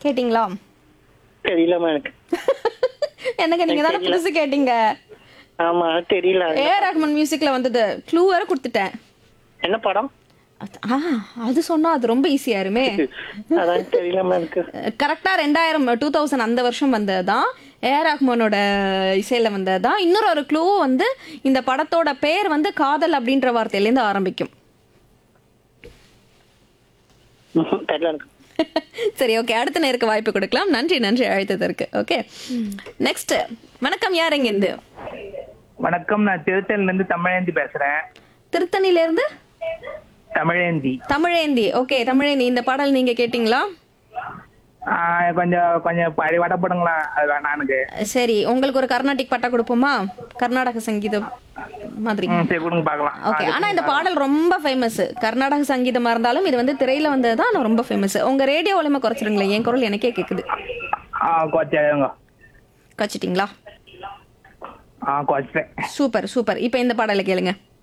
கேட்டிங்களா தெரியலம்மா எனக்கு எனக்கு நீங்க தானே புதுசு கேட்டீங்க ஆமா தெரியல ஏ ரஹ்மான் மியூசிக்ல வந்தது க்ளூ வேற கொடுத்துட்டேன் என்ன படம் அது- ஆ அது சொன்னா அது ரொம்ப ஈஸியா இருமே அதான் தெரியலம்மா எனக்கு கரெக்டா ரெண்டாயிரம் டூ தௌசண்ட் அந்த வருஷம் வந்ததுதான் ஏ ரஹ்மானோட இசையில வந்ததுதான் இன்னொரு ஒரு க்ளூ வந்து இந்த படத்தோட பேர் வந்து காதல் அப்படின்ற வார்த்தையிலேருந்து ஆரம்பிக்கும் ம்ஹும், தெரியல எனக்கு சரி ஓகே அடுத்த நேருக்கு வாய்ப்பு கொடுக்கலாம் நன்றி நன்றி அழைத்ததற்கு ஓகே நெக்ஸ்ட் வணக்கம் யார் இருந்து வணக்கம் நான் திருத்தணில இருந்து தமிழேந்தி பேசுறேன் திருத்தணில இருந்து தமிழேந்தி தமிழேந்தி ஓகே தமிழேந்தி இந்த பாடல் நீங்க கேட்டிங்களா ஆஹ் கொஞ்சம் கொஞ்சம் பழைய வடை போடுங்களா அது வேணாம் எனக்கு சரி உங்களுக்கு ஒரு கர்நாடிக் பட்டா கொடுப்போமா கர்நாடக சங்கீதம் மாதிரி ம், சரி கொடுங்க பார்க்கலாம் ஓகே ஆனா இந்த பாடல் ரொம்ப ஃபேமஸ் கர்நாடக சங்கீதமா இருந்தாலும் இது வந்து திரையில வந்தது தான் ரொம்ப ஃபேமஸ் உங்க ரேடியோ ஒலிமை குறைச்சிருங்களேன் என் குரல் எனக்கே கேக்குது ஆ குறைச்சாங்க கச்சிட்டிங்களா ஆ குறைச்சிட்டேன் சூப்பர் சூப்பர் இப்போ இந்த பாடலை கேளுங்க